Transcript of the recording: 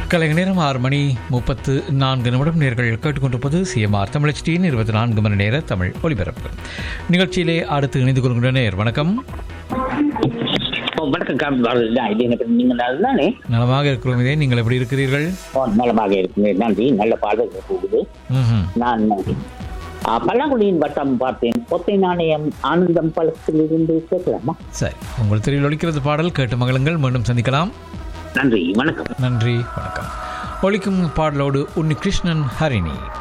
கலைஞ நேரம் ஆறு மணி முப்பத்து நான்கு நிமிடம் நேர்கள் கேட்டுக்கொண்டிருப்பது சிஎம்ஆர் தமிழச்சியின் இருபத்தி நான்கு மணி நேர தமிழ் ஒலிபரப்பு நிகழ்ச்சியிலே அடுத்து இணைந்து கொள்கின்ற நேர் வணக்கம் ஓ, வணக்கம் காம் தான் இது எனக்கு நீங்க நல்லதானே நலமாக இருக்கிறோம் இதே நீங்கள் எப்படி இருக்கிறீர்கள் ஓ, நலமாக இருக்குங்க நன்றி நல்ல பாடல்கள் போகுது ம்ஹும். நான் ஆ, பல்லாங்குடியின் வட்டம் பார்த்தேன் பொத்தை நாணயம் ஆனந்தம் பழத்திலிருந்து கேட்கலாமா சரி உங்கள் தெருவில் ஒலிக்கிறது பாடல் கேட்டு மகளுங்கள் மீண்டும் சந்திக்கலாம் நன்றி வணக்கம் நன்றி வணக்கம் ஒலிக்கும் பாடலோடு உன்னி கிருஷ்ணன் ஹரிணி